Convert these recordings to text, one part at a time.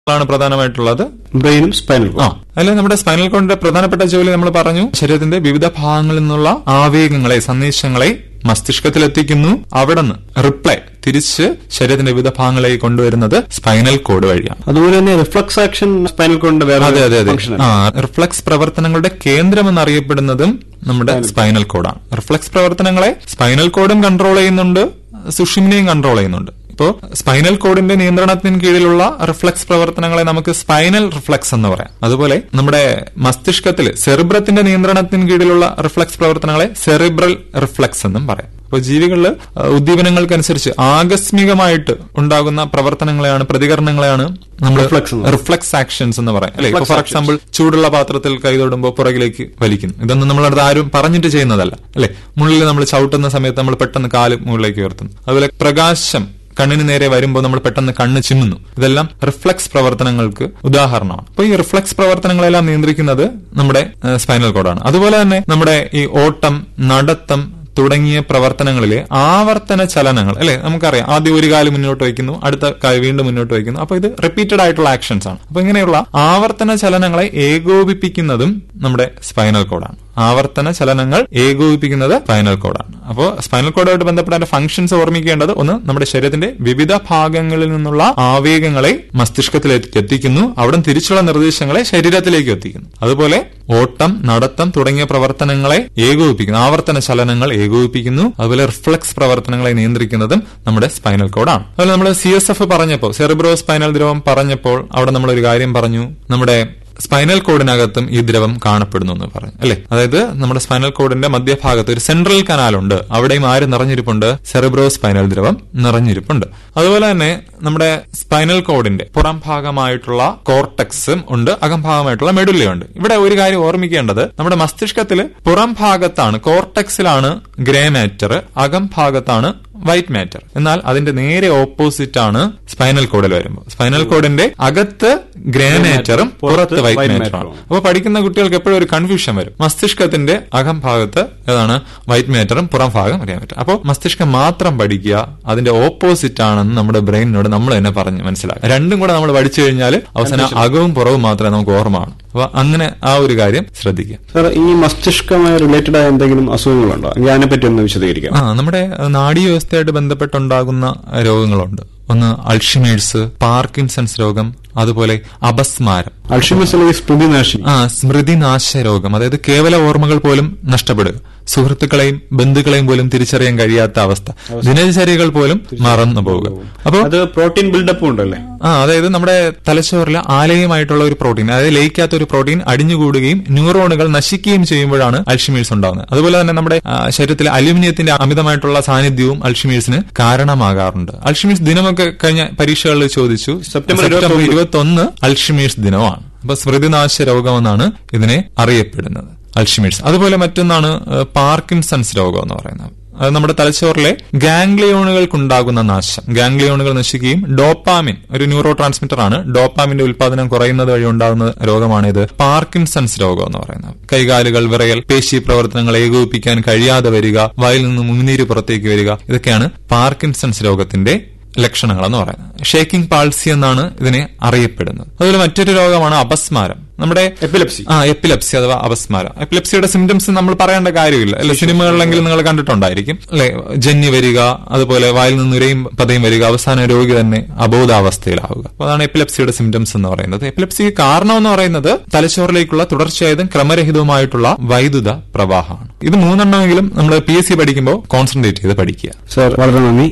ാണ് പ്രധാനമായിട്ടുള്ളത് ബ്രെയിനും സ്പൈനൽ ആ അതിൽ നമ്മുടെ സ്പൈനൽ കോഡിന്റെ പ്രധാനപ്പെട്ട ജോലി നമ്മൾ പറഞ്ഞു ശരീരത്തിന്റെ വിവിധ ഭാഗങ്ങളിൽ നിന്നുള്ള ആവേഗങ്ങളെ സന്ദേശങ്ങളെ മസ്തിഷ്കത്തിലെത്തിക്കുന്നു അവിടെ നിന്ന് റിപ്ലൈ തിരിച്ച് ശരീരത്തിന്റെ വിവിധ ഭാഗങ്ങളിലേക്ക് കൊണ്ടുവരുന്നത് സ്പൈനൽ കോഡ് വഴിയാണ് അതുപോലെ തന്നെ റിഫ്ലക്സ് ആക്ഷൻ സ്പൈനൽ കോഡിന്റെ വേറെ അതെ അതെ അതെ ഫംഗ്ഷൻ ആ റിഫ്ലക്സ് പ്രവർത്തനങ്ങളുടെ കേന്ദ്രം എന്നറിയപ്പെടുന്നതും നമ്മുടെ സ്പൈനൽ കോഡാണ് റിഫ്ലക്സ് പ്രവർത്തനങ്ങളെ സ്പൈനൽ കോഡും കൺട്രോൾ ചെയ്യുന്നുണ്ട് സുഷിമിനെയും കൺട്രോൾ ചെയ്യുന്നുണ്ട് ഇപ്പോ സ്പൈനൽ കോഡിന്റെ നിയന്ത്രണത്തിന് കീഴിലുള്ള റിഫ്ലക്സ് പ്രവർത്തനങ്ങളെ നമുക്ക് സ്പൈനൽ റിഫ്ലക്സ് എന്ന് പറയാം അതുപോലെ നമ്മുടെ മസ്തിഷ്കത്തിൽ സെറിബ്രത്തിന്റെ നിയന്ത്രണത്തിന് കീഴിലുള്ള റിഫ്ലക്സ് പ്രവർത്തനങ്ങളെ സെറിബ്രൽ റിഫ്ലക്സ് എന്നും പറയാം അപ്പോൾ ജീവികളിൽ ഉദ്ദീപനങ്ങൾക്കനുസരിച്ച് ആകസ്മികമായിട്ട് ഉണ്ടാകുന്ന പ്രവർത്തനങ്ങളെയാണ് പ്രതികരണങ്ങളെയാണ് നമ്മൾ Reflex എന്ന് റിഫ്ലക്സ് ആക്ഷൻസ് എന്ന് പറയാം അല്ലെ Reflex ഫോർ actions. എക്സാമ്പിൾ ചൂടുള്ള പാത്രത്തിൽ കൈതൊടുമ്പോൾ പുറകിലേക്ക് വലിക്കുന്നു ഇതൊന്നും നമ്മളടുത്ത് ആരും പറഞ്ഞിട്ട് ചെയ്യുന്നതല്ല അല്ലെ മുള്ളിൽ നമ്മൾ ചവിട്ടുന്ന സമയത്ത് നമ്മൾ പെട്ടെന്ന് കാല് മുകളിലേക്ക് ഉയർത്തുന്നു അതുപോലെ പ്രകാശം കണ്ണിന് നേരെ വരുമ്പോൾ നമ്മൾ പെട്ടെന്ന് കണ്ണ് ചിമ്മുന്നു ഇതെല്ലാം റിഫ്ലക്സ് പ്രവർത്തനങ്ങൾക്ക് ഉദാഹരണമാണ് അപ്പോൾ ഈ റിഫ്ലക്സ് പ്രവർത്തനങ്ങളെല്ലാം നിയന്ത്രിക്കുന്നത് നമ്മുടെ സ്പൈനൽ കോഡാണ് അതുപോലെ തന്നെ നമ്മുടെ ഈ ഓട്ടം നടത്തം തുടങ്ങിയ പ്രവർത്തനങ്ങളിലെ ആവർത്തന ചലനങ്ങൾ അല്ലെ നമുക്കറിയാം ആദ്യം ഒരു കാല് മുന്നോട്ട് വയ്ക്കുന്നു അടുത്ത കാല് വീണ്ടും മുന്നോട്ട് വയ്ക്കുന്നു അപ്പൊ ഇത് റിപ്പീറ്റഡ് ആയിട്ടുള്ള ആക്ഷൻസ് ആണ് അപ്പൊ ഇങ്ങനെയുള്ള ആവർത്തന ചലനങ്ങളെ ഏകോപിപ്പിക്കുന്നതും നമ്മുടെ സ്പൈനൽ കോഡാണ് ആവർത്തന ചലനങ്ങൾ ഏകോപിപ്പിക്കുന്നത് സ്പൈനൽ കോഡാണ് അപ്പോൾ സ്പൈനൽ കോഡുമായിട്ട് ബന്ധപ്പെട്ട അതിന്റെ ഫംഗ്ഷൻസ് ഓർമ്മിക്കേണ്ടത് ഒന്ന് നമ്മുടെ ശരീരത്തിന്റെ വിവിധ ഭാഗങ്ങളിൽ നിന്നുള്ള ആവേഗങ്ങളെ മസ്തിഷ്കത്തിലേക്ക് എത്തിക്കുന്നു അവിടെ നിന്ന് തിരിച്ചുള്ള നിർദ്ദേശങ്ങളെ ശരീരത്തിലേക്ക് എത്തിക്കുന്നു അതുപോലെ ഓട്ടം നടത്തം തുടങ്ങിയ പ്രവർത്തനങ്ങളെ ഏകോപിപ്പിക്കുന്നു ആവർത്തന ചലനങ്ങൾ ഏകോപിപ്പിക്കുന്നു അതുപോലെ റിഫ്ലക്സ് പ്രവർത്തനങ്ങളെ നിയന്ത്രിക്കുന്നതും നമ്മുടെ സ്പൈനൽ കോഡാണ് അതുപോലെ നമ്മൾ സി എസ് എഫ് പറഞ്ഞപ്പോൾ സെറിബ്രോ സ്പൈനൽ ദ്രവം പറഞ്ഞപ്പോൾ അവിടെ നമ്മൾ ഒരു കാര്യം പറഞ്ഞു നമ്മുടെ സ്പൈനൽ കോഡിനകത്തും ഈ ദ്രവം കാണപ്പെടുന്നു എന്ന് പറഞ്ഞു അല്ലെ അതായത് നമ്മുടെ സ്പൈനൽ കോഡിന്റെ മധ്യഭാഗത്ത് ഒരു സെൻട്രൽ കനാലുണ്ട് അവിടെയും ആര് നിറഞ്ഞിരിപ്പുണ്ട് സെറിബ്രോ സ്പൈനൽ ദ്രവം നിറഞ്ഞിരിപ്പുണ്ട് അതുപോലെ തന്നെ നമ്മുടെ സ്പൈനൽ കോഡിന്റെ പുറം ഭാഗമായിട്ടുള്ള കോർട്ടക്സും ഉണ്ട് അകംഭാഗമായിട്ടുള്ള മെഡുല്ലയുണ്ട് ഇവിടെ ഒരു കാര്യം ഓർമ്മിക്കേണ്ടത് നമ്മുടെ മസ്തിഷ്കത്തിൽ പുറം ഭാഗത്താണ് കോർട്ടക്സിലാണ് ഗ്രേ മാറ്റർ അകം ഭാഗത്താണ് വൈറ്റ് മാറ്റർ എന്നാൽ അതിന്റെ നേരെ ഓപ്പോസിറ്റ് ആണ് സ്പൈനൽ കോഡിൽ വരുമ്പോൾ സ്പൈനൽ കോഡിന്റെ അകത്ത് ഗ്രേ മാറ്ററും പുറത്ത് വൈറ്റ് white മാറ്ററും matter ആണ് അപ്പോൾ പഠിക്കുന്ന കുട്ടികൾക്ക് എപ്പോഴും ഒരു കൺഫ്യൂഷൻ വരും മസ്തിഷ്കത്തിന്റെ അകം ഭാഗത്ത് ഏതാണ് വൈറ്റ് മാറ്ററും പുറം ഭാഗം അറിയാൻ പറ്റും അപ്പോൾ മസ്തിഷ്കം മാത്രം പഠിക്കുക അതിന്റെ ഓപ്പോസിറ്റ് ആണെന്ന് നമ്മുടെ ബ്രെയിനിനോട് നമ്മൾ തന്നെ പറഞ്ഞ് മനസ്സിലാക്കുക രണ്ടും കൂടെ നമ്മൾ പഠിച്ചു കഴിഞ്ഞാൽ അവസാനം അകവും പുറവും മാത്രമേ നമുക്ക് ഓർമ്മ കാണൂ അപ്പൊ അങ്ങനെ ആ ഒരു കാര്യം ശ്രദ്ധിക്കുക സാർ ഈ മസ്തിഷ്കവുമായി റിലേറ്റഡ് ആയ എന്തെങ്കിലും അസുഖങ്ങളുണ്ടോ എങ്കിൽ അതിനെപ്പറ്റി ഒന്ന് വിശദീകരിക്കാം ആ നമ്മുടെ നാഡീ വ്യവസ്ഥയായിട്ട് ബന്ധപ്പെട്ടുണ്ടാകുന്ന രോഗങ്ങളുണ്ട് ഒന്ന് അൾഷിമേഴ്സ് പാർക്കിൻസൺസ് രോഗം അതുപോലെ അപസ്മാരം അൾഷിമസ് അല്ലെങ്കിൽ സ്മൃതിനാശിനി ആ സ്മൃതിനാശ രോഗം അതായത് കേവല ഓർമ്മകൾ പോലും നഷ്ടപ്പെടുക സുഹൃത്തുക്കളെയും ബന്ധുക്കളെയും പോലും തിരിച്ചറിയാൻ കഴിയാത്ത അവസ്ഥ ദിനചര്യകൾ പോലും മറന്നു പോവുക അപ്പോ അത് പ്രോട്ടീൻ ബിൽഡപ്പും ഉണ്ടല്ലേ ആ അതായത് നമ്മുടെ തലച്ചോറിൽ ആലയമായിട്ടുള്ള ഒരു പ്രോട്ടീൻ അതായത് ലയിക്കാത്ത ഒരു പ്രോട്ടീൻ അടിഞ്ഞുകൂടുകയും ന്യൂറോണുകൾ നശിക്കുകയും ചെയ്യുമ്പോഴാണ് അൽഷിമേഴ്സ് ഉണ്ടാകുന്നത് അതുപോലെ തന്നെ നമ്മുടെ ആ, ശരീരത്തിലെ അലുമിനിയത്തിന്റെ അമിതമായിട്ടുള്ള സാന്നിധ്യവും അൽഷിമേഴ്സിന് കാരണമാകാറുണ്ട് അൽഷിമേഴ്സ് ദിനമൊക്കെ കഴിഞ്ഞ പരീക്ഷകളിൽ ചോദിച്ചു സെപ്റ്റംബർ സെപ്റ്റംബർ ഇരുപത്തി ഒന്ന് അൽഷിമേഴ്സ് ദിനമാണ് അപ്പൊ സ്മൃതിനാശ രോഗമെന്നാണ് ഇതിനെ അറിയപ്പെടുന്നത് അൽഷിമേഴ്സ് അതുപോലെ മറ്റൊന്നാണ് ഏഹ്, പാർക്കിൻസൺസ് രോഗം എന്ന് പറയുന്നത് അത് നമ്മുടെ തലച്ചോറിലെ ഗാംഗ്ലിയോണുകൾക്കുണ്ടാകുന്ന നാശം ഗാംഗ്ലിയോണുകൾ നശിക്കുകയും ഡോപ്പാമിൻ ഒരു ന്യൂറോ ട്രാൻസ്മിറ്റർ ആണ് ഡോപ്പാമിന്റെ ഉൽപാദനം കുറയുന്നത് വഴി ഉണ്ടാകുന്ന രോഗമാണിത് പാർക്കിൻസൺസ് രോഗം എന്ന് പറയുന്നത് കൈകാലുകൾ വിറയൽ പേശി പ്രവർത്തനങ്ങൾ ഏകോപിപ്പിക്കാൻ കഴിയാതെ വരിക വായിൽ നിന്ന് മുന്നീര് പുറത്തേക്ക് വരിക ഇതൊക്കെയാണ് പാർക്കിൻസൺസ് രോഗത്തിന്റെ ലക്ഷണങ്ങൾ എന്ന് പറയുന്നത് ഷേക്കിംഗ് പാൾസി എന്നാണ് ഇതിനെ അറിയപ്പെടുന്നത് അതുപോലെ മറ്റൊരു രോഗമാണ് അപസ്മാരം നമ്മുടെ എപ്പിലെപ്സി ആ എപ്പിലെപ്സി അഥവാ അപസ്മാരം എപ്പിലെപ്സിയുടെ സിംറ്റംസ് നമ്മൾ പറയേണ്ട കാര്യമില്ല അല്ലെ സിനിമകളിലെങ്കിലും നിങ്ങൾ കണ്ടിട്ടുണ്ടായിരിക്കും അല്ലെ ജന്നി വരിക അതുപോലെ വായിൽ നിന്ന് നുരയും പതയും വരിക അവസാന രോഗി തന്നെ അബോധാവസ്ഥയിലാവുക അപ്പൊ അതാണ് എപ്പിലെപ്സിയുടെ സിംറ്റംസ് എന്ന് പറയുന്നത് എപ്പിലെപ്സി കാരണം എന്ന് പറയുന്നത് തലച്ചോറിലേക്കുള്ള തുടർച്ചയായതും ക്രമരഹിതവുമായിട്ടുള്ള വൈദ്യുത പ്രവാഹമാണ് ഇത് മൂന്നെണ്ണമെങ്കിലും നമ്മൾ പി എസ് സി പഠിക്കുമ്പോൾ കോൺസെൻട്രേറ്റ് ചെയ്ത് പഠിക്കുക സാർ വളരെ നന്ദി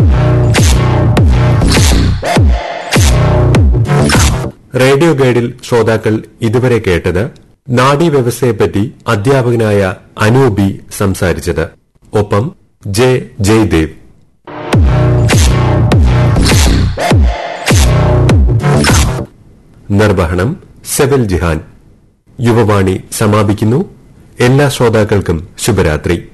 റേഡിയോ ഗൈഡിൽ ശ്രോതാക്കൾ ഇതുവരെ കേട്ടത് നാഡീവ്യവസ്ഥയെപ്പറ്റി അധ്യാപകനായ അനൂപി സംസാരിച്ചത് ഒപ്പം ജെ ജയ്ദേവ് നിർവഹണം സെവൽ ജിഹാൻ യുവവാണി സമാപിക്കുന്നു എല്ലാ ശ്രോതാക്കൾക്കും ശുഭരാത്രി